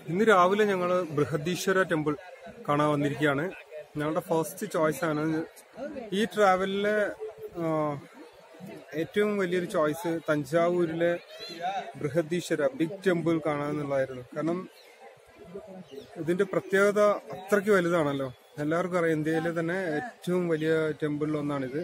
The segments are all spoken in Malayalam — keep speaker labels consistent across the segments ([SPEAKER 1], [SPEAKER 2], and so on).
[SPEAKER 1] ഇന്ന് രാവിലെ ഞങ്ങൾ ബൃഹദീശ്വര ടെമ്പിൾ കാണാൻ വന്നിരിക്കുകയാണ് ഞങ്ങളുടെ ഫസ്റ്റ് ചോയ്സ് ആണ് ഈ ട്രാവലിലെ ആ, ഏറ്റവും വലിയൊരു ചോയ്സ് തഞ്ചാവൂരിലെ ബൃഹദീശ്വര ബിഗ് ടെമ്പിൾ കാണാന്നുള്ളതായിരുന്നു കാരണം ഇതിന്റെ പ്രത്യേകത അത്രയ്ക്ക് വലുതാണല്ലോ എല്ലാവർക്കും അറിയാം ഇന്ത്യയിലെ തന്നെ ഏറ്റവും വലിയ ടെമ്പിളിൽ ഒന്നാണിത്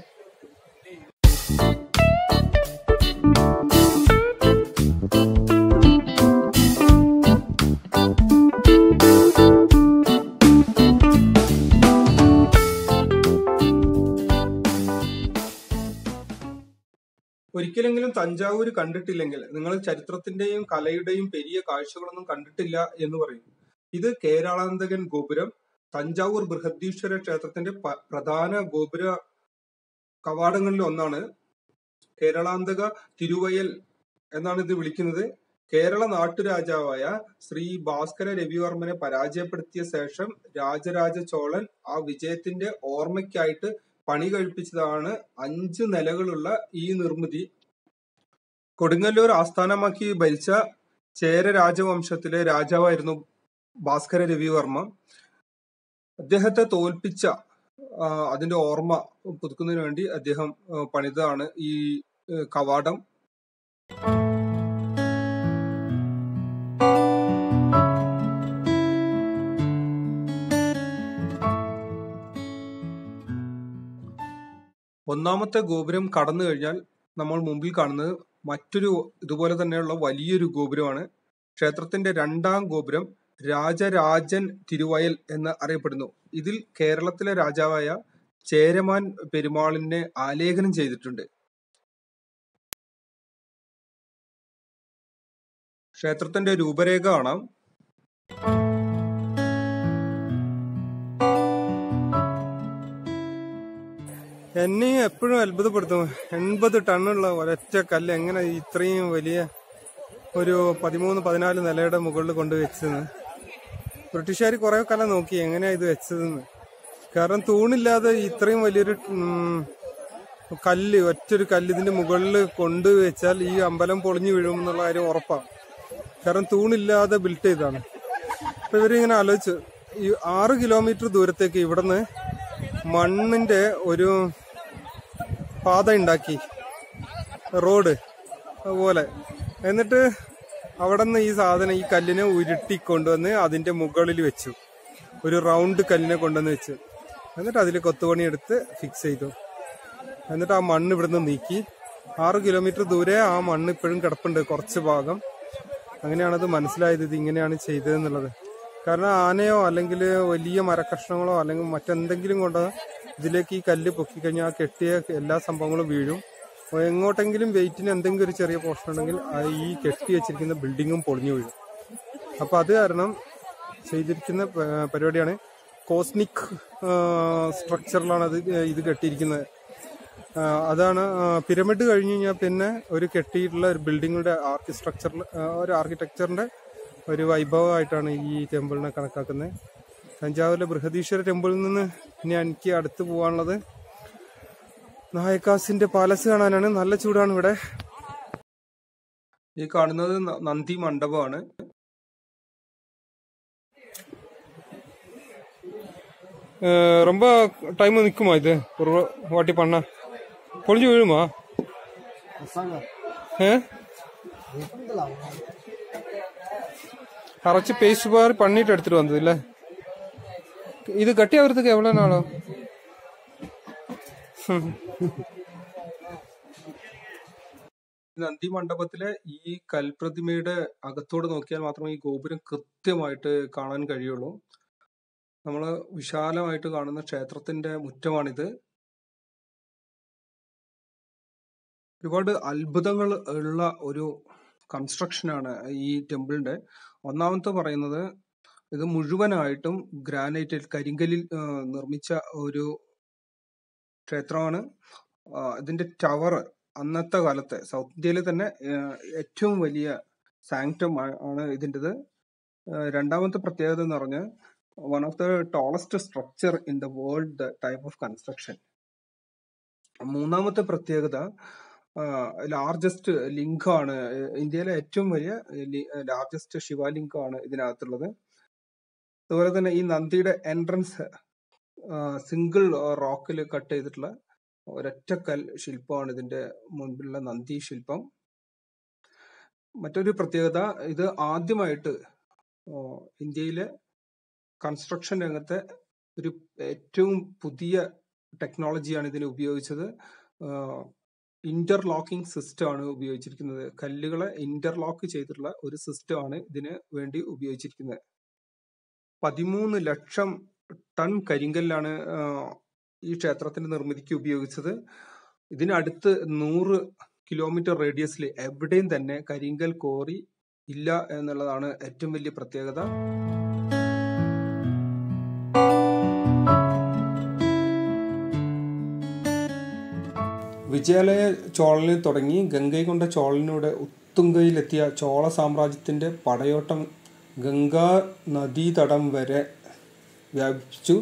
[SPEAKER 1] ഒരിക്കലെങ്കിലും തഞ്ചാവൂര് കണ്ടിട്ടില്ലെങ്കിൽ നിങ്ങൾ ചരിത്രത്തിന്റെയും കലയുടെയും പെരിയ കാഴ്ചകളൊന്നും കണ്ടിട്ടില്ല എന്ന് പറയും ഇത് കേരളാന്തകൻ ഗോപുരം തഞ്ചാവൂർ ബൃഹദീശ്വര ക്ഷേത്രത്തിന്റെ പ- പ്രധാന ഗോപുര കവാടങ്ങളിൽ ഒന്നാണ് കേരളാന്തക തിരുവയൽ എന്നാണ് ഇത് വിളിക്കുന്നത് കേരള നാട്ടുരാജാവായ ശ്രീ ഭാസ്കര രവിവർമ്മനെ പരാജയപ്പെടുത്തിയ ശേഷം രാജരാജ ചോളൻ ആ വിജയത്തിന്റെ ഓർമ്മയ്ക്കായിട്ട് പണി കഴിപ്പിച്ചതാണ് അഞ്ച് നിലകളുള്ള ഈ നിർമ്മിതി കൊടുങ്ങല്ലൂർ ആസ്ഥാനമാക്കി ഭരിച്ച ചേര രാജവംശത്തിലെ രാജാവായിരുന്നു ഭാസ്കര രവിവർമ്മ അദ്ദേഹത്തെ തോൽപ്പിച്ച ആ, അതിന്റെ ഓർമ്മ പുതുക്കുന്നതിന് വേണ്ടി അദ്ദേഹം ആ, പണിതാണ് ഈ ആ, കവാടം ഒന്നാമത്തെ ഗോപുരം കടന്നു കഴിഞ്ഞാൽ നമ്മൾ മുമ്പിൽ കാണുന്നത് മറ്റൊരു ഇതുപോലെ തന്നെയുള്ള വലിയൊരു ഗോപുരമാണ് ക്ഷേത്രത്തിന്റെ രണ്ടാം ഗോപുരം രാജരാജൻ തിരുവയൽ എന്ന് അറിയപ്പെടുന്നു ഇതിൽ കേരളത്തിലെ രാജാവായ ചേരമാൻ പെരുമാളിനെ ആലേഖനം ചെയ്തിട്ടുണ്ട് ക്ഷേത്രത്തിന്റെ രൂപരേഖ കാണാം എന്നെയും എപ്പോഴും അത്ഭുതപ്പെടുത്തും എൺപത് ടണ്ണുള്ള ഒരൊറ്റ കല്ല് എങ്ങനെ ഇത്രയും വലിയ ഒരു പതിമൂന്ന് പതിനാല് നിലയുടെ മുകളിൽ കൊണ്ട് വെച്ചതെന്ന് ബ്രിട്ടീഷുകാർ കുറെ കാലം നോക്കി എങ്ങനെയാ ഇത് വെച്ചതെന്ന് കാരണം തൂണില്ലാതെ ഇത്രയും വലിയൊരു ഉം, കല്ല് ഒറ്റൊരു കല്ല് ഇതിന്റെ മുകളിൽ കൊണ്ടുവച്ചാൽ ഈ അമ്പലം പൊളിഞ്ഞു വീഴും എന്നുള്ള കാര്യം ഉറപ്പാണ് കാരണം തൂണില്ലാതെ ബിൽറ്റ് ചെയ്താണ് അപ്പൊ ഇവരിങ്ങനെ ആലോചിച്ചു ഈ ആറ് കിലോമീറ്റർ ദൂരത്തേക്ക് ഇവിടുന്ന് മണ്ണിന്റെ ഒരു പാത ഉണ്ടാക്കി റോഡ് അതുപോലെ എന്നിട്ട് അവിടെ നിന്ന് ഈ സാധനം ഈ കല്ലിനെ ഉരുട്ടി കൊണ്ടുവന്ന് അതിന്റെ മുകളിൽ വെച്ചു ഒരു റൗണ്ട് കല്ലിനെ കൊണ്ടുവന്ന് വെച്ചു എന്നിട്ട് അതിൽ കൊത്തുപണി എടുത്ത് ഫിക്സ് ചെയ്തു എന്നിട്ട് ആ മണ്ണ് ഇവിടുന്ന് നീക്കി ആറ് കിലോമീറ്റർ ദൂരെ ആ മണ്ണ് ഇപ്പോഴും കിടപ്പുണ്ട് കുറച്ച് ഭാഗം അങ്ങനെയാണ് അത് മനസ്സിലായത് ഇത് ഇങ്ങനെയാണ് ചെയ്തതെന്നുള്ളത് കാരണം ആനയോ അല്ലെങ്കിൽ വലിയ മരക്കഷ്ണങ്ങളോ അല്ലെങ്കിൽ മറ്റെന്തെങ്കിലും കൊണ്ട് ഇതിലേക്ക് ഈ കല്ല് പൊക്കിക്കഴിഞ്ഞാൽ ആ കെട്ടിയ എല്ലാ സംഭവങ്ങളും വീഴും അപ്പൊ എങ്ങോട്ടെങ്കിലും വെയിറ്റിന് എന്തെങ്കിലും ഒരു ചെറിയ പോർഷൻ ഉണ്ടെങ്കിൽ ആ ഈ കെട്ടി വെച്ചിരിക്കുന്ന ബിൽഡിങ്ങും പൊളിഞ്ഞു വീഴും അപ്പൊ അത് കാരണം ചെയ്തിരിക്കുന്ന പ- പരിപാടിയാണ് കോസ്മിക് സ്ട്രക്ചറിലാണ് അത് ഇത് കെട്ടിയിരിക്കുന്നത് ആ, അതാണ് ആ, പിരമിഡ് കഴിഞ്ഞ് കഴിഞ്ഞാൽ പിന്നെ ഒരു കെട്ടിയിട്ടുള്ള ഒരു ബിൽഡിങ്ങുടെ ആർക്കിസ്ട്രക്ചറിൽ ഒരു ആർക്കിടെക്ചറിന്റെ ഒരു വൈഭവമായിട്ടാണ് ഈ ടെമ്പിളിനെ കണക്കാക്കുന്നത് തഞ്ചാവൂരിലെ ബൃഹദീശ്വര ടെമ്പിളിൽ നിന്ന് ഇനി എനിക്ക് അടുത്ത് പോകാനുള്ളത് നായക്കാസിന്റെ പാലസ് കാണാനാണ് നല്ല ചൂടാണ് ഇവിടെ ഈ കാണുന്നത് ന- നന്ദി മണ്ഡപമാണ് ரொம்ப டைம் நிக்குமா இது ஒரு வாட்டி பண்ணா பொழிஞ்சு விழுமா ஆ? அரைச்சு பேஸ்ட் பாரு பண்ணிட்டு எடுத்துட்டு வந்தது இல்ல இது கட்டி ஆகுறதுக்கு எவ்வளவு நாளும் നന്ദി മണ്ഡപത്തിലെ ഈ കൽപ്രതിമയുടെ അകത്തോട് നോക്കിയാൽ മാത്രമേ ഈ ഗോപുരം കൃത്യമായിട്ട് കാണാൻ കഴിയുള്ളൂ നമ്മൾ വിശാലമായിട്ട് കാണുന്ന ക്ഷേത്രത്തിന്റെ മുറ്റമാണിത് ഒരുപാട് അത്ഭുതങ്ങൾ ഉള്ള ഒരു കൺസ്ട്രക്ഷനാണ് ഈ ടെമ്പിളിന്റെ ഒന്നാമത്തെ പറയുന്നത് ഇത് മുഴുവനായിട്ടും ഗ്രാനൈറ്റിൽ കരിങ്കല്ലിൽ ആ, നിർമ്മിച്ച ഒരു ക്ഷേത്രമാണ് ആ, ഇതിന്റെ ടവർ അന്നത്തെ കാലത്തെ സൗത്ത് ഇന്ത്യയിലെ തന്നെ ആ, ഏറ്റവും വലിയ സാങ്ക്ടം ആണ് ഇതിൻ്റെത് രണ്ടാമത്തെ പ്രത്യേകത എന്ന് പറഞ്ഞാൽ one of the tallest structure in the world type of construction മൂന്നാമത്തെ പ്രത്യേകത ലാർജസ്റ്റ് ലിംഗമാണ് ഇന്ത്യയിലെ ഏറ്റവും വലിയ ലാർജസ്റ്റ് ശിവലിംഗമാണ് ഇതിനകത്തുള്ളത് അതുപോലെ തന്നെ ഈ നന്ദിയുടെ എൻട്രൻസ് സിംഗിൾ റോക്കിൽ കട്ട് ചെയ്തിട്ടുള്ള ഒരൊറ്റ കൽ ശില്പമാണ് ഇതിന്റെ മുൻപിലുള്ള നന്ദി ശില്പം മറ്റൊരു പ്രത്യേകത ഇത് ആദ്യമായിട്ട് ആ, ഇന്ത്യയിലെ കൺസ്ട്രക്ഷൻ രംഗത്തെ ഒരു ഏറ്റവും പുതിയ ടെക്നോളജിയാണ് ഇതിന് ഉപയോഗിച്ചത് ഇന്റർലോക്കിംഗ് സിസ്റ്റം ആണ് ഉപയോഗിച്ചിരിക്കുന്നത് കല്ലുകളെ ഇന്റർലോക്ക് ചെയ്തിട്ടുള്ള ഒരു സിസ്റ്റം ആണ് ഇതിന് വേണ്ടി ഉപയോഗിച്ചിരിക്കുന്നത് പതിമൂന്ന് ലക്ഷം ടൺ കരിങ്കല്ലാണ് ആ, ഈ ക്ഷേത്രത്തിന്റെ നിർമ്മിതിക്ക് ഉപയോഗിച്ചത് ഇതിനടുത്ത് നൂറ് കിലോമീറ്റർ റേഡിയസിൽ എവിടെയും തന്നെ കരിങ്കൽ കോറി ഇല്ല എന്നുള്ളതാണ് ഏറ്റവും വലിയ പ്രത്യേകത വിജയാലയ ചോളനിൽ തുടങ്ങി ഗംഗൈകൊണ്ട ചോളനിലൂടെ ഉത്തുംഗയിലെത്തിയ ചോള സാമ്രാജ്യത്തിന്റെ പടയോട്ടം ഗംഗാ നദീതടം വരെ വ്യാപിച്ചു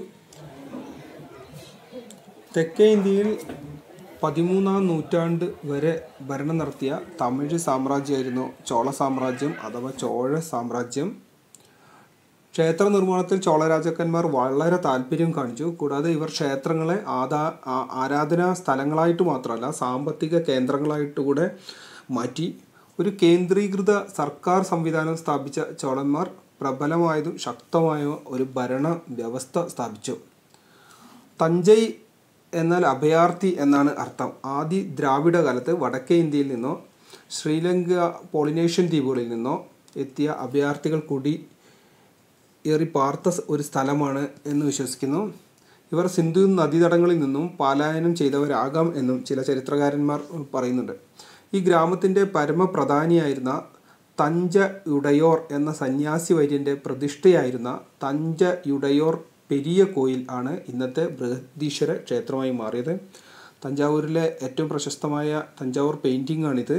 [SPEAKER 1] തെക്കേ ഇന്ത്യയിൽ പതിമൂന്നാം നൂറ്റാണ്ട് വരെ ഭരണം നടത്തിയ തമിഴ് സാമ്രാജ്യമായിരുന്നു ചോള സാമ്രാജ്യം അഥവാ ചോഴ സാമ്രാജ്യം ക്ഷേത്ര നിർമ്മാണത്തിൽ ചോള രാജാക്കന്മാർ വളരെ താല്പര്യം കാണിച്ചു കൂടാതെ ഇവർ ക്ഷേത്രങ്ങളെ ആദാ ആ- ആരാധനാ സ്ഥലങ്ങളായിട്ട് മാത്രമല്ല സാമ്പത്തിക കേന്ദ്രങ്ങളായിട്ട് കൂടെ മാറ്റി ഒരു കേന്ദ്രീകൃത സർക്കാർ സംവിധാനം സ്ഥാപിച്ച ചോളന്മാർ പ്രബലമായതും ശക്തമായ ഒരു ഭരണ വ്യവസ്ഥ സ്ഥാപിച്ചു തഞ്ചൈ എന്നാൽ അഭയാർത്ഥി എന്നാണ് അർത്ഥം ആദ്യ ദ്രാവിഡ കാലത്ത് വടക്കേ ഇന്ത്യയിൽ നിന്നോ ശ്രീലങ്ക പോളിനേഷ്യൻ ദ്വീപുകളിൽ നിന്നോ എത്തിയ അഭയാർത്ഥികൾ കൂടി ഏറി പാർത്ത സ് ഒരു സ്ഥലമാണ് എന്ന് വിശ്വസിക്കുന്നു ഇവർ സിന്ധു നദീതടങ്ങളിൽ നിന്നും പലായനം ചെയ്തവരാകാം എന്നും ചില ചരിത്രകാരന്മാർ പറയുന്നുണ്ട് ഈ ഗ്രാമത്തിൻ്റെ പരമപ്രധാനിയായിരുന്ന തഞ്ച യുടയോർ എന്ന സന്യാസി വര്യൻ്റെ പ്രതിഷ്ഠയായിരുന്ന തഞ്ച യുടയോർ പെരിയ കോയിൽ ആണ് ഇന്നത്തെ ബൃഹദീശ്വര ക്ഷേത്രമായി മാറിയത് തഞ്ചാവൂരിലെ ഏറ്റവും പ്രശസ്തമായ തഞ്ചാവൂർ പെയിൻറ്റിംഗ് ആണിത്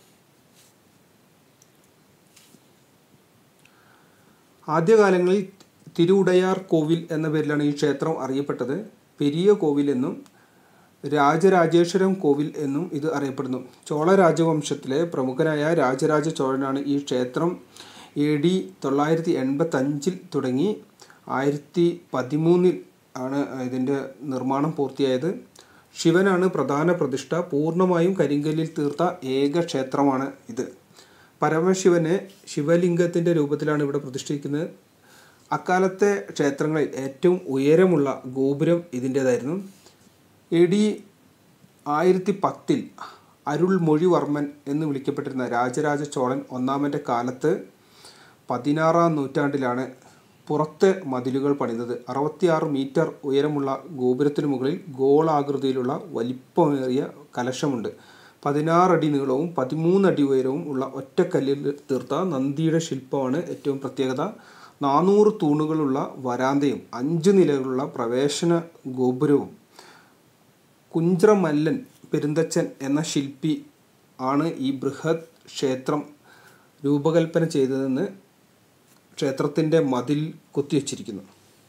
[SPEAKER 1] ആദ്യകാലങ്ങളിൽ തിരുവുടയാർ കോവിൽ എന്ന പേരിലാണ് ഈ ക്ഷേത്രം അറിയപ്പെട്ടത് പെരിയ കോവിൽ എന്നും രാജരാജേശ്വരം കോവിൽ എന്നും ഇത് അറിയപ്പെടുന്നു ചോള രാജവംശത്തിലെ പ്രമുഖനായ രാജരാജ ചോഴനാണ് ഈ ക്ഷേത്രം എ ഡി തൊള്ളായിരത്തി എൺപത്തി അഞ്ചിൽ തുടങ്ങി ആയിരത്തി പതിമൂന്നിൽ ആണ് ഇതിൻ്റെ നിർമ്മാണം പൂർത്തിയായത് ശിവനാണ് പ്രധാന പ്രതിഷ്ഠ പൂർണ്ണമായും കരിങ്കല്ലിൽ തീർത്ത ഏക ക്ഷേത്രമാണ് ഇത് പരമശിവനെ ശിവലിംഗത്തിൻ്റെ രൂപത്തിലാണ് ഇവിടെ പ്രതിഷ്ഠിക്കുന്നത് അക്കാലത്തെ ക്ഷേത്രങ്ങളിൽ ഏറ്റവും ഉയരമുള്ള ഗോപുരം ഇതിൻ്റേതായിരുന്നു എ ഡി ആയിരത്തി പത്തിൽ അരുൾമൊഴിവർമ്മൻ എന്ന് വിളിക്കപ്പെട്ടിരുന്ന രാജരാജ ചോളൻ ഒന്നാമൻ്റെ കാലത്ത് പതിനാറാം നൂറ്റാണ്ടിലാണ് പുറത്തെ മതിലുകൾ പണിതത് അറുപത്തിയാറ് മീറ്റർ ഉയരമുള്ള ഗോപുരത്തിനു മുകളിൽ ഗോളാകൃതിയിലുള്ള വലിപ്പമേറിയ കലശമുണ്ട് പതിനാറടി നീളവും പതിമൂന്നടി ഉയരവും ഉള്ള ഒറ്റക്കല്ലിൽ തീർത്ത നന്ദിയുടെ ശില്പമാണ് ഏറ്റവും പ്രത്യേകത നാനൂറ് തൂണുകളുള്ള വരാന്തയും അഞ്ച് നിലകളുള്ള പ്രവേശന ഗോപുരവും കുഞ്ചറമല്ലൻ പെരുന്തച്ചൻ എന്ന ശില്പി ആണ് ഈ ബൃഹത് ക്ഷേത്രം രൂപകൽപ്പന ചെയ്തതെന്ന് ക്ഷേത്രത്തിൻ്റെ മതിൽ കൊത്തിവെച്ചിരിക്കുന്നു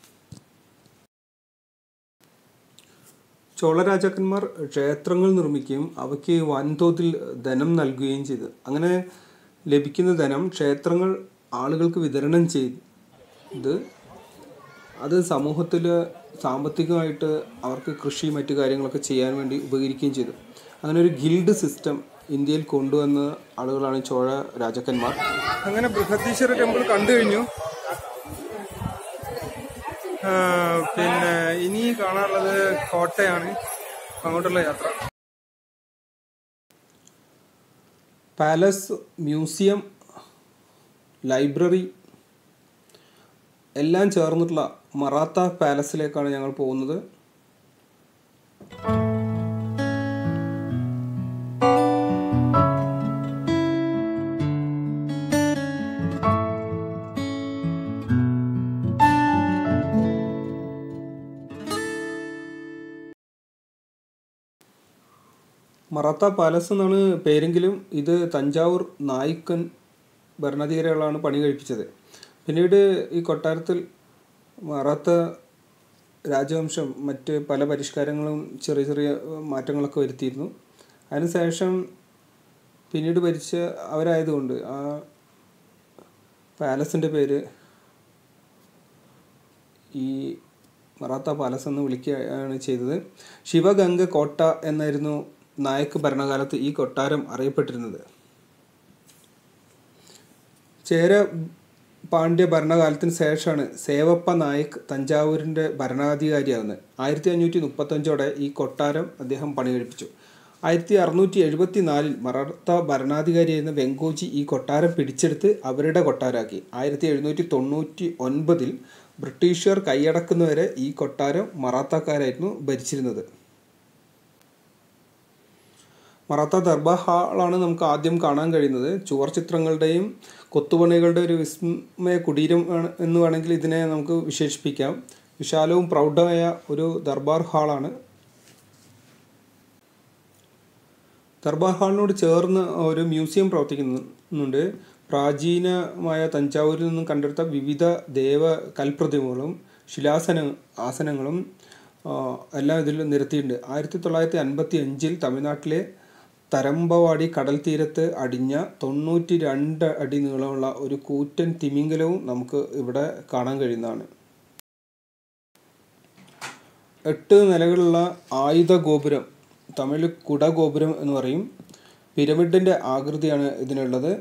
[SPEAKER 1] ചോള രാജാക്കന്മാർ ക്ഷേത്രങ്ങൾ നിർമ്മിക്കുകയും അവയ്ക്ക് വൻതോതിൽ ധനം നൽകുകയും ചെയ്തു അങ്ങനെ ലഭിക്കുന്ന ധനം ക്ഷേത്രങ്ങൾ ആളുകൾക്ക് വിതരണം ചെയ്ത് അത് സമൂഹത്തിൽ സാമ്പത്തികമായിട്ട് അവർക്ക് കൃഷി മറ്റു കാര്യങ്ങളൊക്കെ ചെയ്യാൻ വേണ്ടി ഉപകരിക്കുകയും ചെയ്തു അങ്ങനെ ഒരു ഗിൽഡ് സിസ്റ്റം ഇന്ത്യയിൽ കൊണ്ടുവന്ന ആളുകളാണ് ചോഴ രാജാക്കന്മാർ അങ്ങനെ ബൃഹദീശ്വര ടെമ്പിൾ കണ്ടു കഴിഞ്ഞു ആ, പിന്നെ ഇനി കാണാനുള്ളത് കോട്ടയാണ് അങ്ങോട്ടുള്ള യാത്ര പാലസ് മ്യൂസിയം ലൈബ്രറി എല്ലാം ചേർന്നിട്ടുള്ള മറാത്ത പാലസിലേക്കാണ് ഞങ്ങൾ പോകുന്നത് മറാത്ത പാലസ് എന്നാണ് പേരെങ്കിലും ഇത് തഞ്ചാവൂർ നായിക്കൻ ഭരണാധികാരികളാണ് പണി കഴിപ്പിച്ചത് പിന്നീട് ഈ കൊട്ടാരത്തിൽ മറാത്ത രാജവംശം മറ്റ് പല പരിഷ്കാരങ്ങളും ചെറിയ ചെറിയ മാറ്റങ്ങളൊക്കെ വരുത്തിയിരുന്നു അതിനുശേഷം പിന്നീട് ഭരിച്ച അവരായതുകൊണ്ട് ആ പാലസിൻ്റെ പേര് ഈ മറാത്ത പാലസ് എന്ന് വിളിക്കുകയാണ് ചെയ്തത് ശിവഗംഗ കോട്ട എന്നായിരുന്നു നായക്ക് ഭരണകാലത്ത് ഈ കൊട്ടാരം അറിയപ്പെട്ടിരുന്നത് ചേര പാണ്ഡ്യ ഭരണകാലത്തിന് ശേഷമാണ് സേവപ്പ നായക് തഞ്ചാവൂരിൻ്റെ ഭരണാധികാരിയാകുന്നത് ആയിരത്തി അഞ്ഞൂറ്റി മുപ്പത്തഞ്ചോടെ ഈ കൊട്ടാരം അദ്ദേഹം പണികഴിപ്പിച്ചു ആയിരത്തി അറുന്നൂറ്റി എഴുപത്തി നാലിൽ മറാത്ത ഭരണാധികാരിയായിരുന്ന വെങ്കോജി ഈ കൊട്ടാരം പിടിച്ചെടുത്ത് അവരുടെ കൊട്ടാരാക്കി ആയിരത്തി എഴുന്നൂറ്റി തൊണ്ണൂറ്റി ഒൻപതിൽ ബ്രിട്ടീഷുകാർ കൈയടക്കുന്നവരെ ഈ കൊട്ടാരം മറാത്തക്കാരായിരുന്നു ഭരിച്ചിരുന്നത് മറാത്ത ദർബാർ ഹാളാണ് നമുക്ക് ആദ്യം കാണാൻ കഴിയുന്നത് ചുവർ ചിത്രങ്ങളുടെയും കൊത്തുപണികളുടെ ഒരു വിസ്മയ കുടീരം ആണ്- എന്ന് വേണമെങ്കിൽ ഇതിനെ നമുക്ക് വിശേഷിപ്പിക്കാം വിശാലവും പ്രൗഢമായ ഒരു ദർബാർ ഹാളാണ് ദർബാർ ഹാളിനോട് ചേർന്ന് ഒരു മ്യൂസിയം പ്രവർത്തിക്കുന്നുണ്ട് പ്രാചീനമായ തഞ്ചാവൂരിൽ നിന്നും കണ്ടെടുത്ത വിവിധ ദേവ കൽപ്രതിമകളും ശിലാസന ആസനങ്ങളും ആ, എല്ലാം ഇതിൽ നിരത്തിയിട്ടുണ്ട് ആയിരത്തി തൊള്ളായിരത്തി അൻപത്തി അഞ്ചിൽ തമിഴ്നാട്ടിലെ തരമ്പവാടി കടൽ തീരത്ത് അടിഞ്ഞ തൊണ്ണൂറ്റി രണ്ട് അടി നീളമുള്ള ഒരു കൂറ്റൻ തിമിംഗലവും നമുക്ക് ഇവിടെ കാണാൻ കഴിയുന്നതാണ് എട്ട് നിലകളുള്ള ആയുധ ഗോപുരം തമിഴ് കുടഗോപുരം എന്ന് പറയും പിരമിഡിൻ്റെ ആകൃതിയാണ് ഇതിനുള്ളത്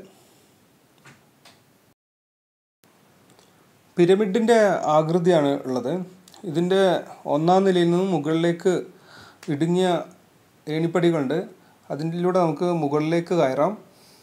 [SPEAKER 1] പിരമിഡിൻ്റെ ആകൃതിയാണ് ഉള്ളത് ഇതിൻ്റെ ഒന്നാം നിലയിൽ നിന്നും മുകളിലേക്ക് ഇടുങ്ങിയ ഏണിപ്പടികളുണ്ട് അതിലൂടെ നമുക്ക് മുകളിലേക്ക് കയറാം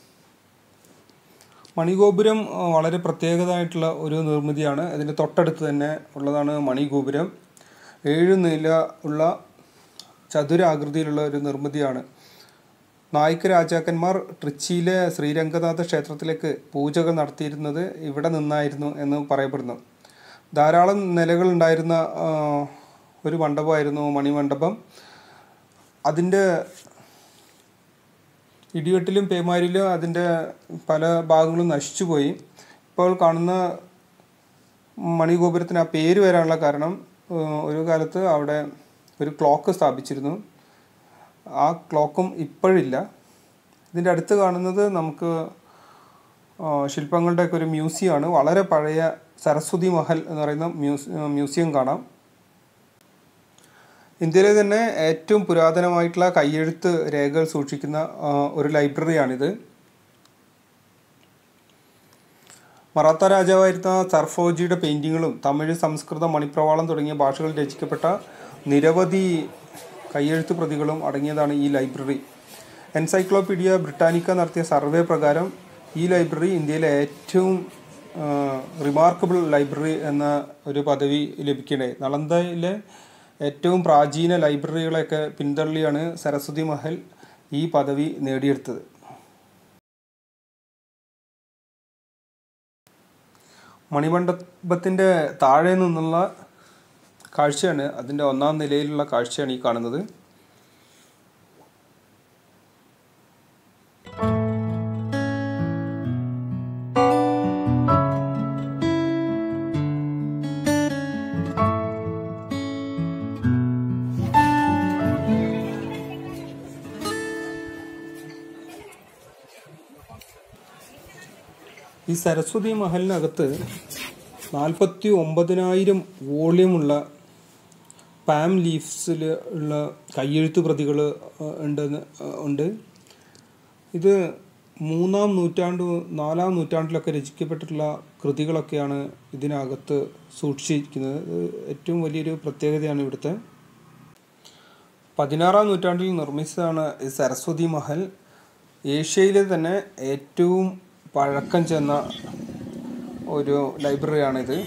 [SPEAKER 1] മണിഗോപുരം ആ, വളരെ പ്രത്യേകതയായിട്ടുള്ള ഒരു നിർമ്മിതിയാണ് അതിൻ്റെ തൊട്ടടുത്ത് തന്നെ ഉള്ളതാണ് മണിഗോപുരം ഏഴ് നില ഉള്ള ചതുരാകൃതിയിലുള്ള ഒരു നിർമ്മിതിയാണ് നായിക രാജാക്കന്മാർ ട്രിച്ചിയിലെ ശ്രീരംഗനാഥ ക്ഷേത്രത്തിലേക്ക് പൂജകൾ നടത്തിയിരുന്നത് ഇവിടെ നിന്നായിരുന്നു എന്ന് പറയപ്പെടുന്നു ധാരാളം നിലകളുണ്ടായിരുന്ന ആ, ഒരു മണ്ഡപമായിരുന്നു മണിമണ്ഡപം അതിൻ്റെ ഇടിവെട്ടിലും പേമാരിലും അതിൻ്റെ പല ഭാഗങ്ങളും നശിച്ചുപോയി ഇപ്പോൾ കാണുന്ന മണിഗോപുരത്തിന് ആ പേര് വരാനുള്ള കാരണം ഏഹ്, ഒരു കാലത്ത് അവിടെ ഒരു ക്ലോക്ക് സ്ഥാപിച്ചിരുന്നു ആ ക്ലോക്കും ഇപ്പോഴില്ല ഇതിൻ്റെ അടുത്ത് കാണുന്നത് നമുക്ക് ആ, ശില്പങ്ങളുടെയൊക്കെ ഒരു മ്യൂസിയമാണ് വളരെ പഴയ സരസ്വതി മഹൽ എന്ന് പറയുന്ന മ്യൂസ് മ്യൂസിയം കാണാം ഇന്ത്യയിലെ തന്നെ ഏറ്റവും പുരാതനമായിട്ടുള്ള കയ്യെഴുത്ത് രേഖകൾ സൂക്ഷിക്കുന്ന ആ, ഒരു ലൈബ്രറിയാണിത് മറാത്ത രാജാവായിരുന്ന സർഫോജിയുടെ പെയിൻറ്റിങ്ങുകളും തമിഴ് സംസ്കൃതം മണിപ്രവാളം തുടങ്ങിയ ഭാഷകളിൽ രചിക്കപ്പെട്ട നിരവധി കയ്യെഴുത്ത് പ്രതികളും അടങ്ങിയതാണ് ഈ ലൈബ്രറി എൻസൈക്ലോപീഡിയ ബ്രിട്ടാനിക്ക നടത്തിയ സർവേ പ്രകാരം ഈ ലൈബ്രറി ഇന്ത്യയിലെ ഏറ്റവും റിമാർക്കബിൾ ലൈബ്രറി എന്ന ഒരു പദവി ലഭിക്കണേ നളന്ദയിലെ ഏറ്റവും പ്രാചീന ലൈബ്രറികളെയൊക്കെ പിന്തള്ളിയാണ് സരസ്വതി മഹൽ ഈ പദവി നേടിയെടുത്തത് മണിമണ്ഡപത്തിൻ്റെ താഴെ നിന്നുള്ള കാഴ്ചയാണ് അതിൻ്റെ ഒന്നാം നിലയിലുള്ള കാഴ്ചയാണ് ഈ കാണുന്നത് ഈ സരസ്വതി മഹലിനകത്ത് നാൽപ്പത്തി ഒമ്പതിനായിരം വോള്യമുള്ള പാം ലീഫ്സിൽ ഉള്ള കയ്യെഴുത്ത് പ്രതികൾ ഉണ്ടെന്ന് അഹ് ഉണ്ട് ഇത് മൂന്നാം നൂറ്റാണ്ട് നാലാം നൂറ്റാണ്ടിലൊക്കെ രചിക്കപ്പെട്ടിട്ടുള്ള കൃതികളൊക്കെയാണ് ഇതിനകത്ത് സൂക്ഷിച്ചിരിക്കുന്നത് ഇത് ഏറ്റവും വലിയൊരു പ്രത്യേകതയാണ് ഇവിടുത്തെ പതിനാറാം നൂറ്റാണ്ടിൽ നിർമ്മിച്ചതാണ് ഈ സരസ്വതി മഹൽ ഏഷ്യയിലെ തന്നെ ഏറ്റവും പഴക്കം ചെന്ന ഒരു ലൈബ്രറിയാണിത്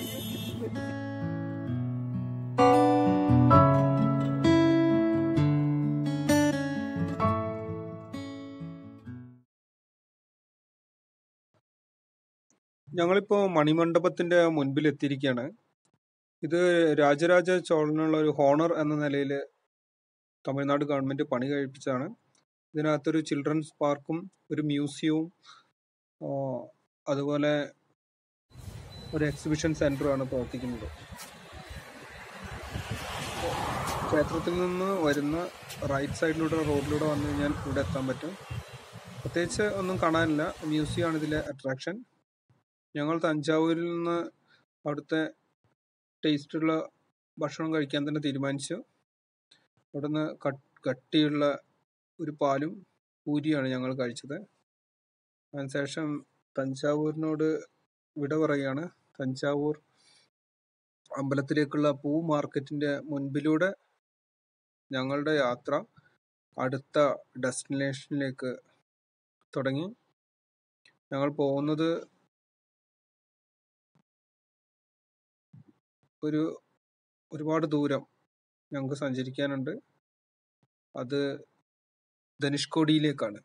[SPEAKER 1] ഞങ്ങളിപ്പോൾ മണിമണ്ഡപത്തിൻ്റെ മുൻപിൽ എത്തിയിരിക്കുകയാണ് ഇത് രാജരാജ ചോളനുള്ള ഒരു ഹോണർ എന്ന നിലയിൽ തമിഴ്നാട് ഗവൺമെൻറ് പണി കഴിപ്പിച്ചതാണ് ഇതിനകത്തൊരു ചിൽഡ്രൻസ് പാർക്കും ഒരു മ്യൂസിയവും ആ, അതുപോലെ ഒരു എക്സിബിഷൻ സെൻ്ററുമാണ് പ്രവർത്തിക്കുന്നത് ക്ഷേത്രത്തിൽ നിന്ന് വരുന്ന റൈറ്റ് സൈഡിലൂടെ റോഡിലൂടെ വന്നു കഴിഞ്ഞാൽ ഇവിടെ എത്താൻ പറ്റും പ്രത്യേകിച്ച് ഒന്നും കാണാനില്ല മ്യൂസിയം ആണ് ഇതിലെ അട്രാക്ഷൻ ഞങ്ങൾ തഞ്ചാവൂരിൽ നിന്ന് അവിടുത്തെ ടേസ്റ്റുള്ള ഭക്ഷണം കഴിക്കാൻ തന്നെ തീരുമാനിച്ചു അവിടുന്ന് കട്ട് കട്ടിയുള്ള ഒരു പാലും പൂരിയാണ് ഞങ്ങൾ കഴിച്ചത് അതിനുശേഷം തഞ്ചാവൂരിനോട് വിട പറയുകയാണ് തഞ്ചാവൂർ അമ്പലത്തിലേക്കുള്ള പൂ മാർക്കറ്റിന്റെ മുൻപിലൂടെ ഞങ്ങളുടെ യാത്ര അടുത്ത ഡെസ്റ്റിനേഷനിലേക്ക് തുടങ്ങി ഞങ്ങൾ പോകുന്നത് ഒരു ഒരുപാട് ദൂരം ഞങ്ങൾക്ക് സഞ്ചരിക്കാനുണ്ട് അത് ധനുഷ്കോടിയിലേക്കാണ്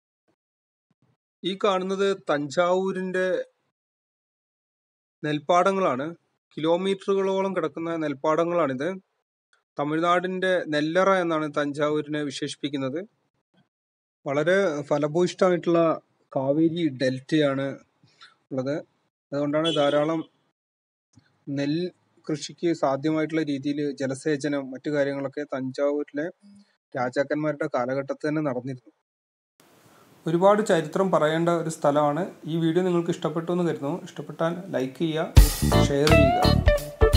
[SPEAKER 1] ഈ കാണുന്നത് തഞ്ചാവൂരിന്റെ നെൽപ്പാടങ്ങളാണ് കിലോമീറ്ററുകളോളം കിടക്കുന്ന നെൽപ്പാടങ്ങളാണിത് തമിഴ്നാടിന്റെ നെല്ലറ എന്നാണ് തഞ്ചാവൂരിനെ വിശേഷിപ്പിക്കുന്നത് വളരെ ഫലഭൂയിഷ്ടമായിട്ടുള്ള കാവേരി ഡെൽറ്റയാണ് ഉള്ളത് അതുകൊണ്ടാണ് ധാരാളം നെൽ കൃഷിക്ക് സാധ്യമായിട്ടുള്ള രീതിയിൽ ജലസേചനം മറ്റു കാര്യങ്ങളൊക്കെ തഞ്ചാവൂരിലെ രാജാക്കന്മാരുടെ കാലഘട്ടത്തിൽ തന്നെ നടന്നിരുന്നു ഒരുപാട് ചരിത്രം പറയേണ്ട ഒരു സ്ഥലമാണ് ഈ വീഡിയോ നിങ്ങൾക്ക് ഇഷ്ടപ്പെട്ടു എന്ന് കരുതുന്നു ഇഷ്ടപ്പെട്ടാൽ ലൈക്ക് ചെയ്യുക ഷെയർ ചെയ്യുക